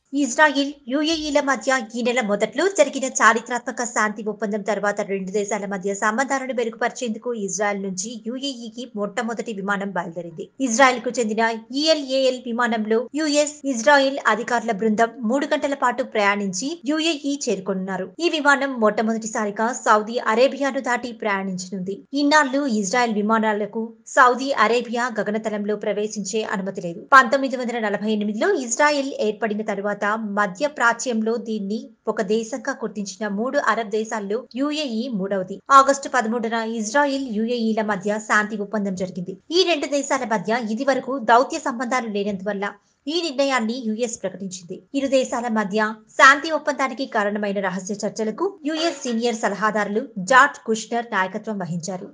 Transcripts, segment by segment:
Israel యుఏఈల మధ్య ఈ నెల మొదట్లో జరిగిన చారిత్రాత్మక శాంతి ఒప్పందం తర్వాత రెండు దేశాల మధ్య సంబంధాలను మెరుగుపరిచేందుకు ఇజ్రాయెల్ నుంచి యుఏఈకి మొట్టమొదటి విమానం బయలుదేరింది ఇజ్రాయెల్ కు చెందిన ఈఎల్ఏఎల్ విమానంలో యుఎస్ ఇజ్రాయెల్ అధికారుల బృందం మూడు గంటల పాటు ప్రయాణించి యుఏఈ చేరుకున్నారు ఈ విమానం మొట్టమొదటిసారిగా సౌదీ అరేబియాను దాటి ప్రయాణించనుంది ఇన్నాళ్లు ఇజ్రాయెల్ విమానాలకు సౌదీ అరేబియా గగనతలంలో ప్రవేశించే అనుమతి లేదు పంతొమ్మిది వందల నలభై ఎనిమిదిలో ఇజ్రాయెల్ ఏర్పడిన తరువాత మధ్య ప్రాచ్యంలో దీన్ని ఒక దేశంగా గుర్తించిన మూడు అరబ్ దేశాల్లో యుఏఈ మూడవది ఆగస్టు పదమూడున ఇజ్రాయిల్ యుఏఈల మధ్య శాంతి ఒప్పందం జరిగింది ఈ రెండు దేశాల మధ్య ఇది వరకు దౌత్య సంబంధాలు లేనందువల్ల ఈ నిర్ణయాన్ని యుఎస్ ప్రకటించింది ఇరు దేశాల మధ్య శాంతి ఒప్పందానికి కారణమైన రహస్య చర్చలకు యుఎస్ సీనియర్ సలహాదారులు జార్జ్ కుష్నర్ నాయకత్వం వహించారు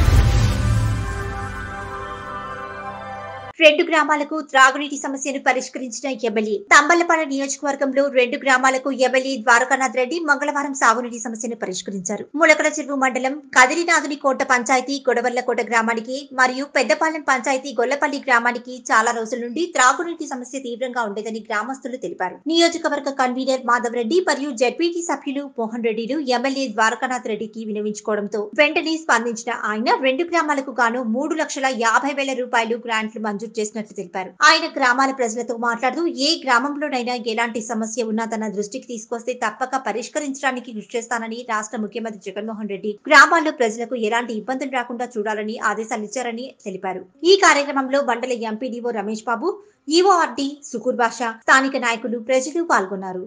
రెండు గ్రామాలకు త్రాగునీటి సమస్యను పరిష్కరించిన ఎమ్మెల్యే తంబలపాడ నియోజకవర్గంలో రెండు గ్రామాలకు ఎమ్మెల్యే ద్వారకానాథ్ రెడ్డి మంగళవారం సాగునీటి సమస్యను పరిష్కరించారు ములకల చెరువు మండలం కదిరినాథుని కోట పంచాయతీ గొడవల్లకోట గ్రామానికి మరియు పెద్దపాలెం పంచాయతీ గొల్లపల్లి గ్రామానికి చాలా రోజుల నుండి త్రాగునీటి సమస్య తీవ్రంగా ఉండేదని గ్రామస్తులు తెలిపారు నియోజకవర్గ కన్వీనర్ మాధవ్ రెడ్డి మరియు జడ్పీటీ సభ్యులు మోహన్ రెడ్డిలు ఎమ్మెల్యే ద్వారకానాథ్ రెడ్డికి వినవించుకోవడంతో వెంటనే స్పందించిన ఆయన రెండు గ్రామాలకు గాను మూడు లక్షల యాభై వేల రూపాయలు గ్రాంట్లు మంజూరు చేసినట్లు తెలిపారు ఆయన గ్రామాల ప్రజలతో మాట్లాడుతూ ఏ గ్రామంలోనైనా ఎలాంటి సమస్య ఉన్నా తన దృష్టికి తీసుకొస్తే తప్పక పరిష్కరించడానికి కృషి చేస్తానని రాష్ట్ర ముఖ్యమంత్రి జగన్మోహన్ రెడ్డి గ్రామాల్లో ప్రజలకు ఎలాంటి ఇబ్బందులు రాకుండా చూడాలని ఆదేశాలు ఇచ్చారని తెలిపారు ఈ కార్యక్రమంలో మండల ఎంపీడీఓ రమేష్ బాబు ఈఓఆర్డి సుకూర్ బాషా స్థానిక నాయకులు ప్రజలు పాల్గొన్నారు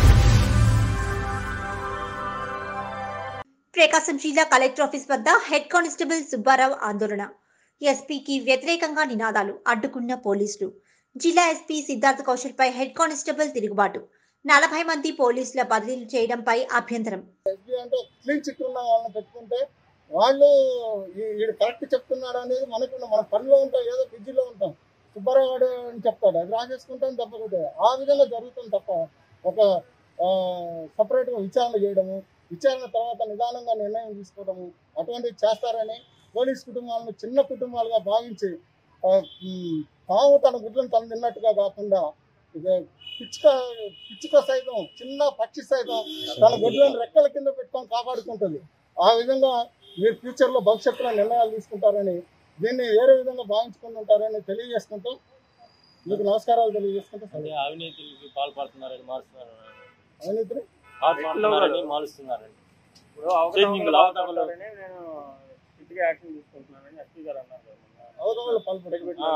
ప్రకాశం జిల్లా కలెక్టర్ ఆఫీస్ వద్ద హెడ్ కానిస్టేబుల్ సుబ్బారావు ఆందోళన ఎస్పీకి వ్యతిరేకంగా నినాదాలు అడ్డుకున్న పోలీసులు జిల్లా ఎస్పీ సిద్ధార్థ కౌశల్ పై హెడ్ కానిస్టేబుల్ తిరుగుబాటు నలభై మంది పోలీసుల బదిలీలు చేయడంపై అభ్యంతరం ఎస్బీ అంటే క్లీన్ చిట్ ఉన్న వాళ్ళని పెట్టుకుంటే వాళ్ళు ఈ- వీడు కరెక్ట్ చెప్తున్నాడు అనేది మనకు మన పనిలో ఉంటాం ఏదో బిజీలో ఉంటాం సుబ్బారావు గారు అని చెప్తాడు అది రాసేసుకుంటాం తప్పకుండా ఆ విధంగా జరుగుతుంది తప్ప ఒక సపరేట్గా విచారణ చేయడము విచారణ తర్వాత నిదానంగా నిర్ణయం తీసుకోవడము అటువంటివి చేస్తారని పోలీస్ కుటుంబాలను చిన్న కుటుంబాలుగా భావించి ఆ, ఉమ్, తాము తన గుడ్లను తను తిన్నట్టుగా కాకుండా ఇక పిచ్చుక పిచ్చుక సైతం చిన్న పక్షి సైతం తన గొడ్లను రెక్కల కింద పెట్టుకొని కాపాడుకుంటుంది ఆ విధంగా మీరు ఫ్యూచర్లో భవిష్యత్తులో నిర్ణయాలు తీసుకుంటారని దీన్ని వేరే విధంగా భావించుకుని ఉంటారని తెలియజేసుకుంటూ మీకు నమస్కారాలు తెలియజేసుకుంటూ అంటే అవినీతికి పాల్పడుతున్నారని మారుస్తున్నారు అవినీతిని పాల్పడుతున్నారని మారుస్తున్నారండి ఇప్పుడు అవకతవకలు అవకతవకలని నేను స్ట్రిక్ట్గా యాక్షన్ తీసుకుంటున్నానని ఎస్పీ గారు అన్నారు కదా మొన్న. అవగాహన పాల్పడి ఆ.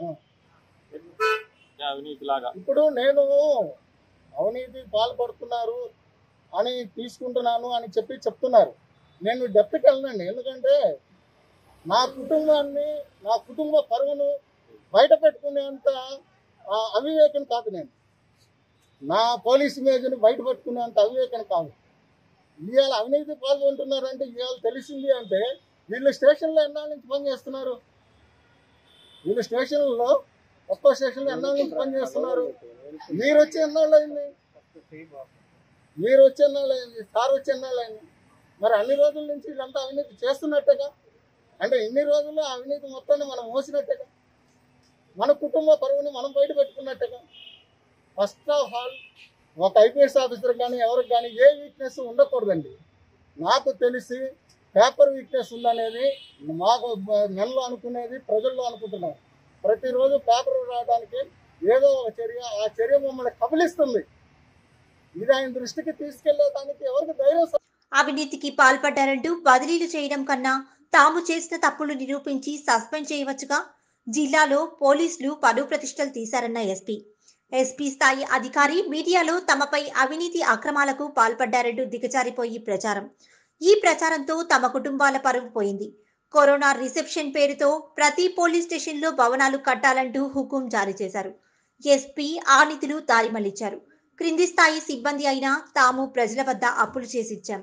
అవినీతి లాగా ఇప్పుడు నేను అవినీతి పాల్పడుతున్నారు అని తీసుకుంటున్నాను అని చెప్పి చెప్తున్నారు నేను డెప్త్కి వెళ్ళనండి ఎందుకంటే నా కుటుంబాన్ని నా కుటుంబ పరువును బయట పెట్టుకునేంత ఆ, అవివేకం కాదు నేను నా పోలీస్ ఇమేజ్ని బయట పెట్టుకునేంత అవివేకం కాదు ఇవాళ అవినీతి పాల్గొంటున్నారంటే ఇవాళ తెలిసింది అంటే వీళ్ళు స్టేషన్లో ఎన్నాళ్ళ నుంచి పని చేస్తున్నారు వీళ్ళు స్టేషన్లో ఒక్కో స్టేషన్లో ఎన్నాళ్ళ నుంచి పని చేస్తున్నారు మీరు వచ్చి ఎన్నాళ్ళు అయింది మీరు వచ్చి ఎన్నాళ్ళు అయింది సార్ వచ్చి ఎన్నాళ్ళు అయింది మరి అన్ని రోజుల నుంచి వీళ్ళంతా అవినీతి చేస్తున్నట్టుగా అంటే ఇన్ని రోజుల్లో ఆ అవినీతి మొత్తాన్ని మనం మోసినట్టుగా మన కుటుంబ పరువుని మనం బయట పెట్టుకున్నట్టుగా ఫస్ట్ ఆఫ్ ఆల్ ఒక ఐపీఎస్ ఆఫీసర్ కానీ ఎవరికి కానీ ఏ వీక్నెస్ ఉండకూడదండి నాకు తెలిసి పేపర్ వీక్నెస్ ఉందనేది మాకు బ- నెలలో అనుకునేది ప్రజల్లో అనుకుంటున్నారు ప్రతిరోజు పేపర్ రావడానికి ఏదో ఒక చర్య ఆ చర్య మమ్మల్ని కబలిస్తుంది ఇది ఆయన దృష్టికి తీసుకెళ్లేదానికి ఎవరికి ధైర్యం స- అవినీతికి పాల్పడ్డారంటూ బదిలీలు చేయడం కన్నా తాము చేసిన తప్పులు నిరూపించి సస్పెండ్ చేయవచ్చుగా జిల్లాలో పోలీసులు పలు ప్రతిష్టలు తీశారన్న ఎస్పీ ఎస్పీ స్థాయి అధికారి మీడియాలో తమపై అవినీతి అక్రమాలకు పాల్పడ్డారంటూ దిగజారిపోయి ప్రచారం ఈ ప్రచారంతో తమ కుటుంబాల పరువు పోయింది కరోనా రిసెప్షన్ పేరుతో ప్రతి పోలీస్ స్టేషన్లో భవనాలు కట్టాలంటూ హుకుం జారీ చేశారు ఎస్పీ ఆ నిధులు దారి మళ్లించారు క్రింది స్థాయి సిబ్బంది అయినా తాము ప్రజల వద్ద అప్పులు చేసిచ్చాం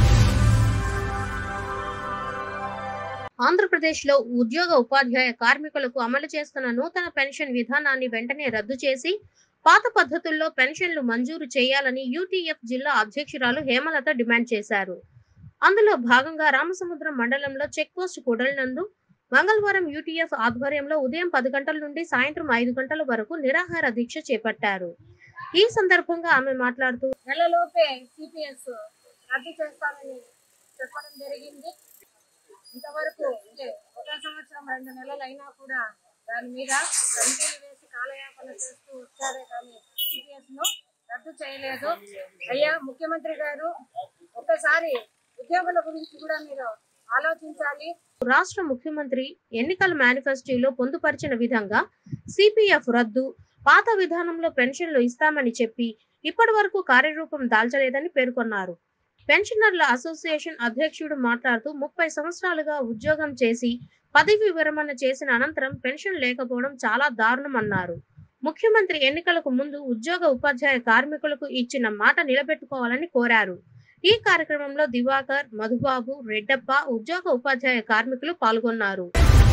ఆంధ్రప్రదేశ్లో ఉద్యోగ ఉపాధ్యాయ కార్మికులకు అమలు చేస్తున్న నూతన పెన్షన్ విధానాన్ని వెంటనే రద్దు చేసి పాత పద్ధతుల్లో పెన్షన్లు మంజూరు చేయాలని యూటీఎఫ్ జిల్లా అధ్యక్షురాలు హేమలత డిమాండ్ చేశారు అందులో భాగంగా రామసముద్రం మండలంలో చెక్ పోస్ట్ కూడలినందు మంగళవారం యూటీఎఫ్ ఆధ్వర్యంలో ఉదయం పది గంటల నుండి సాయంత్రం ఐదు గంటల వరకు నిరాహార దీక్ష చేపట్టారు ఈ సందర్భంగా ఆమె మాట్లాడుతూ నెలలోపే సిపిఎస్ రద్దు చేస్తానని చెప్పడం జరిగింది ఇంతవరకు అంటే ఒక సంవత్సరం రెండు నెలలు అయినా కూడా దాని మీద కమిటీలు వేసి కాలయాపన చేస్తూ వచ్చారే కానీ సిపిఎస్ ను రద్దు చేయలేదు అయ్యా ముఖ్యమంత్రి గారు ఒక్కసారి ఉద్యోగుల గురించి కూడా మీరు ఆలోచించాలి రాష్ట్ర ముఖ్యమంత్రి ఎన్నికల మేనిఫెస్టోలో పొందుపరిచిన విధంగా సిపిఎఫ్ రద్దు పాత విధానంలో పెన్షన్లు ఇస్తామని చెప్పి ఇప్పటి వరకు కార్యరూపం దాల్చలేదని పేర్కొన్నారు పెన్షనర్ల అసోసియేషన్ అధ్యక్షుడు మాట్లాడుతూ ముప్పై సంవత్సరాలుగా ఉద్యోగం చేసి పదవి విరమణ చేసిన అనంతరం పెన్షన్ లేకపోవడం చాలా దారుణమన్నారు ముఖ్యమంత్రి ఎన్నికలకు ముందు ఉద్యోగ ఉపాధ్యాయ కార్మికులకు ఇచ్చిన మాట నిలబెట్టుకోవాలని కోరారు ఈ కార్యక్రమంలో దివాకర్ మధుబాబు రెడ్డప్ప ఉద్యోగ ఉపాధ్యాయ కార్మికులు పాల్గొన్నారు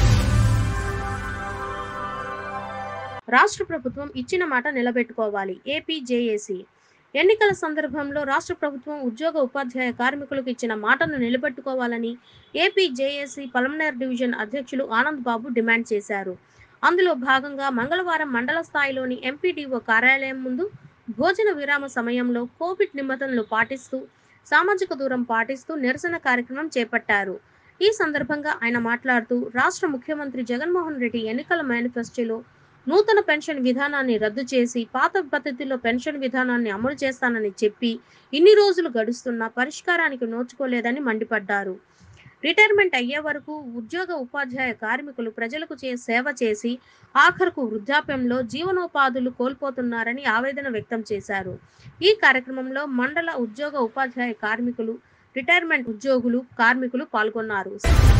రాష్ట్ర ప్రభుత్వం ఇచ్చిన మాట నిలబెట్టుకోవాలి ఏపీ జేఏసీ ఎన్నికల సందర్భంలో రాష్ట్ర ప్రభుత్వం ఉద్యోగ ఉపాధ్యాయ కార్మికులకు ఇచ్చిన మాటను నిలబెట్టుకోవాలని ఏపీ జేఏసీ పలమనేర్ డివిజన్ అధ్యక్షులు ఆనంద్ బాబు డిమాండ్ చేశారు అందులో భాగంగా మంగళవారం మండల స్థాయిలోని ఎంపీడీఓ కార్యాలయం ముందు భోజన విరామ సమయంలో కోవిడ్ నిబంధనలు పాటిస్తూ సామాజిక దూరం పాటిస్తూ నిరసన కార్యక్రమం చేపట్టారు ఈ సందర్భంగా ఆయన మాట్లాడుతూ రాష్ట్ర ముఖ్యమంత్రి జగన్మోహన్ రెడ్డి ఎన్నికల మేనిఫెస్టోలో నూతన పెన్షన్ విధానాన్ని రద్దు చేసి పాత పద్ధతిలో పెన్షన్ విధానాన్ని అమలు చేస్తానని చెప్పి ఇన్ని రోజులు గడుస్తున్నా పరిష్కారానికి నోచుకోలేదని మండిపడ్డారు రిటైర్మెంట్ అయ్యే వరకు ఉద్యోగ ఉపాధ్యాయ కార్మికులు ప్రజలకు చే సేవ చేసి ఆఖరుకు వృద్ధాప్యంలో జీవనోపాధులు కోల్పోతున్నారని ఆవేదన వ్యక్తం చేశారు ఈ కార్యక్రమంలో మండల ఉద్యోగ ఉపాధ్యాయ కార్మికులు రిటైర్మెంట్ ఉద్యోగులు కార్మికులు పాల్గొన్నారు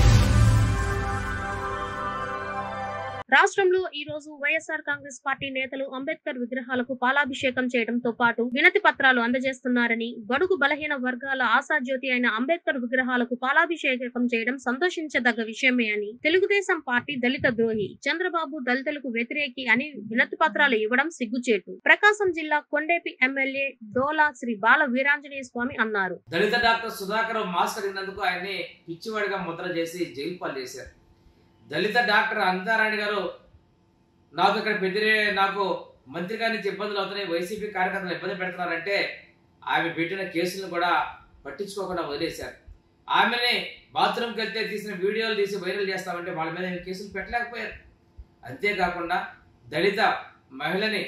రాష్ట్రంలో ఈ రోజు వైఎస్ఆర్ కాంగ్రెస్ పార్టీ నేతలు అంబేద్కర్ విగ్రహాలకు పాలాభిషేకం చేయడంతో పాటు వినతి పత్రాలు అందజేస్తున్నారని బడుగు బలహీన వర్గాల ఆశాజ్యోతి అయిన అంబేద్కర్ విగ్రహాలకు పాలాభిషేకం చేయడం సంతోషించదగ్గ విషయమే అని తెలుగుదేశం పార్టీ దళిత ద్రోహి చంద్రబాబు దళితులకు వ్యతిరేకి అని వినతి పత్రాలు ఇవ్వడం సిగ్గుచేటు ప్రకాశం జిల్లా కొండేపి ఎమ్మెల్యే డోలా శ్రీ బాల వీరాంజనేయ స్వామి అన్నారు దళిత డాక్టర్ సుధాకర్ మాస్క్ అడిగినందుకు ఆయన్ని పిచ్చివాడిగా ముద్ర చేసి జైలు పాలు చేశారు దళిత డాక్టర్ అనితారాణి గారు నాకు ఇక్కడ పెద్దిరే నాకు మంత్రి గారి నుంచి ఇబ్బందులు అవుతున్నాయి వైసీపీ కార్యకర్తలు ఇబ్బంది పెడుతున్నారంటే ఆమె పెట్టిన కేసులను కూడా పట్టించుకోకుండా వదిలేశారు ఆమెని బాత్రూమ్కి వెళ్తే తీసిన వీడియోలు తీసి వైరల్ చేస్తామంటే వాళ్ళ మీద ఏమీ కేసులు పెట్టలేకపోయారు అంతేకాకుండా దళిత మహిళని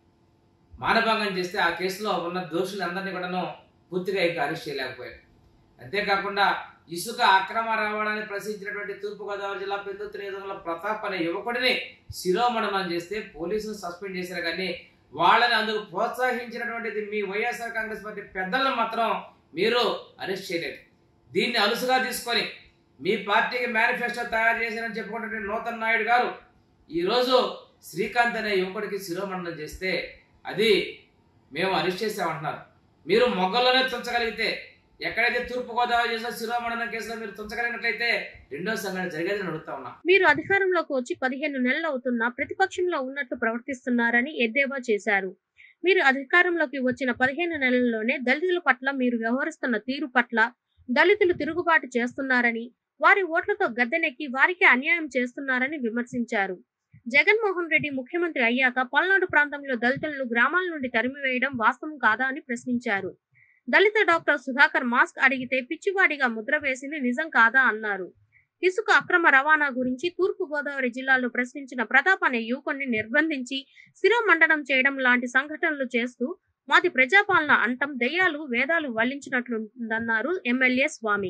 మానభంగం చేస్తే ఆ కేసులో ఉన్న దోషులందరినీ కూడాను పూర్తిగా ఇంకా అరెస్ట్ చేయలేకపోయారు అంతేకాకుండా ఇసుక అక్రమ రవాణాన్ని ప్రశ్నించినటువంటి తూర్పుగోదావరి జిల్లా పెందుతు నియోజకవర్గంలో ప్రతాప్ అనే యువకుడిని శిరోమణనం చేస్తే పోలీసులు సస్పెండ్ చేశారు కానీ వాళ్ళని అందుకు ప్రోత్సహించినటువంటిది మీ వైఎస్ఆర్ కాంగ్రెస్ పార్టీ పెద్దలను మాత్రం మీరు అరెస్ట్ చేయలేదు దీన్ని అలుసుగా తీసుకొని మీ పార్టీకి మేనిఫెస్టో తయారు చేశారని చెప్పుకున్నటువంటి నూతన్ నాయుడు గారు ఈరోజు శ్రీకాంత్ అనే యువకుడికి శిరోమణనం చేస్తే అది మేము అరెస్ట్ చేసామంటున్నారు మీరు మొగ్గల్లోనే తుంచగలిగితే ఎక్కడైతే తూర్పు గోదావరి చేసిన శిరోమణనం కేసులో మీరు తుంచగలిగినట్లయితే రెండో సంఘటన జరిగేదని అడుగుతా ఉన్నా మీరు అధికారంలోకి వచ్చి పదిహేను నెలలు అవుతున్నా ప్రతిపక్షంలో ఉన్నట్టు ప్రవర్తిస్తున్నారని ఎద్దేవా చేశారు మీరు అధికారంలోకి వచ్చిన పదిహేను నెలల్లోనే దళితుల పట్ల మీరు వ్యవహరిస్తున్న తీరు పట్ల దళితులు తిరుగుబాటు చేస్తున్నారని వారి ఓట్లతో గద్దెనెక్కి వారికి అన్యాయం చేస్తున్నారని విమర్శించారు జగన్మోహన్ రెడ్డి ముఖ్యమంత్రి అయ్యాక పల్నాడు ప్రాంతంలో దళితులను గ్రామాల నుండి తరిమివేయడం వాస్తవం కాదా అని ప్రశ్నించారు దళిత డాక్టర్ సుధాకర్ మాస్క్ అడిగితే పిచ్చివాడిగా ముద్ర వేసింది నిజం కాదా అన్నారు ఇసుక అక్రమ రవాణా గురించి తూర్పు గోదావరి జిల్లాలో ప్రశ్నించిన ప్రతాప్ అనే యువకుడిని నిర్బంధించి శిరోమండనం చేయడం లాంటి సంఘటనలు చేస్తూ మాది ప్రజాపాలన అంటం దెయ్యాలు వేదాలు వల్లించినట్లుందన్నారు ఎమ్మెల్యే స్వామి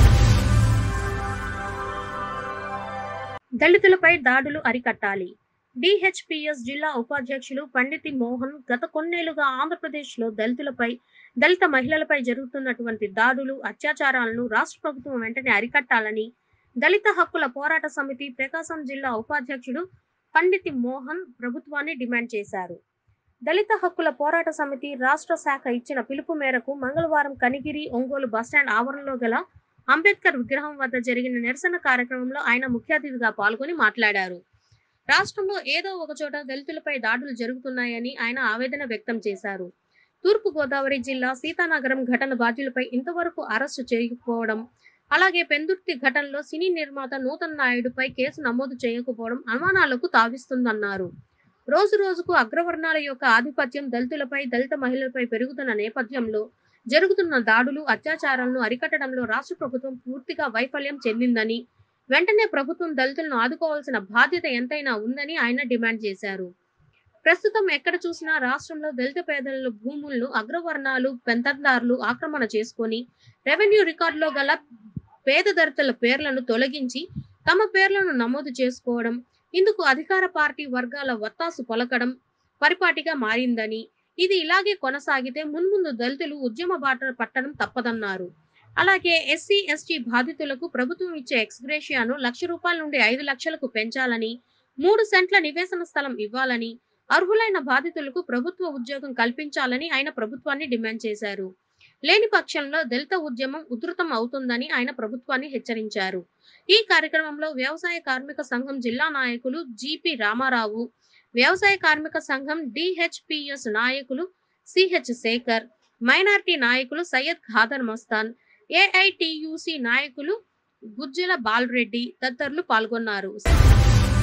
దళితులపై దాడులు అరికట్టాలి డిహెచ్పిఎస్ జిల్లా ఉపాధ్యక్షులు పండితి మోహన్ గత కొన్నేళ్లుగా ఆంధ్రప్రదేశ్లో దళితులపై దళిత మహిళలపై జరుగుతున్నటువంటి దాడులు అత్యాచారాలను రాష్ట్ర ప్రభుత్వం వెంటనే అరికట్టాలని దళిత హక్కుల పోరాట సమితి ప్రకాశం జిల్లా ఉపాధ్యక్షుడు పండితి మోహన్ ప్రభుత్వాన్ని డిమాండ్ చేశారు దళిత హక్కుల పోరాట సమితి రాష్ట్ర శాఖ ఇచ్చిన పిలుపు మేరకు మంగళవారం కనిగిరి ఒంగోలు బస్టాండ్ ఆవరణలో గల అంబేద్కర్ విగ్రహం వద్ద జరిగిన నిరసన కార్యక్రమంలో ఆయన ముఖ్య అతిథిగా పాల్గొని మాట్లాడారు రాష్ట్రంలో ఏదో ఒక చోట దళితులపై దాడులు జరుగుతున్నాయని ఆయన ఆవేదన వ్యక్తం చేశారు తూర్పు గోదావరి జిల్లా సీతానగరం ఘటన బాధ్యులపై ఇంతవరకు అరెస్టు చేయకపోవడం అలాగే పెందుర్తి ఘటనలో సినీ నిర్మాత నూతన్ నాయుడుపై కేసు నమోదు చేయకపోవడం అనుమానాలకు తావిస్తుందన్నారు రోజు రోజుకు అగ్రవర్ణాల యొక్క ఆధిపత్యం దళితులపై దళిత మహిళలపై పెరుగుతున్న నేపథ్యంలో జరుగుతున్న దాడులు అత్యాచారాలను అరికట్టడంలో రాష్ట్ర ప్రభుత్వం పూర్తిగా వైఫల్యం చెందిందని వెంటనే ప్రభుత్వం దళితులను ఆదుకోవాల్సిన బాధ్యత ఎంతైనా ఉందని ఆయన డిమాండ్ చేశారు ప్రస్తుతం ఎక్కడ చూసినా రాష్ట్రంలో దళిత పేదల భూములను అగ్రవర్ణాలు పెంతందారులు ఆక్రమణ చేసుకొని రెవెన్యూ రికార్డులో గల పేద దళితుల పేర్లను తొలగించి తమ పేర్లను నమోదు చేసుకోవడం ఇందుకు అధికార పార్టీ వర్గాల వత్తాసు పలకడం పరిపాటిగా మారిందని ఇది ఇలాగే కొనసాగితే మున్ముందు దళితులు ఉద్యమ బాట పట్టడం తప్పదన్నారు అలాగే ఎస్సీ ఎస్టీ బాధితులకు ప్రభుత్వం ఇచ్చే ఎక్స్గ్రేషియాను లక్ష రూపాయల నుండి ఐదు లక్షలకు పెంచాలని మూడు సెంట్ల నివేశన స్థలం ఇవ్వాలని అర్హులైన బాధితులకు ప్రభుత్వ ఉద్యోగం కల్పించాలని ఆయన ప్రభుత్వాన్ని డిమాండ్ చేశారు లేని పక్షంలో దళిత ఉద్యమం ఉధృతం అవుతుందని ఆయన ప్రభుత్వాన్ని హెచ్చరించారు ఈ కార్యక్రమంలో వ్యవసాయ కార్మిక సంఘం జిల్లా నాయకులు జిపి రామారావు వ్యవసాయ కార్మిక సంఘం డిహెచ్పిఎస్ నాయకులు సిహెచ్ శేఖర్ మైనార్టీ నాయకులు సయ్యద్ ఖాదర్ మస్తాన్ ఏఐటియుసి నాయకులు గుజ్జల బాలరెడ్డి తదితరులు పాల్గొన్నారు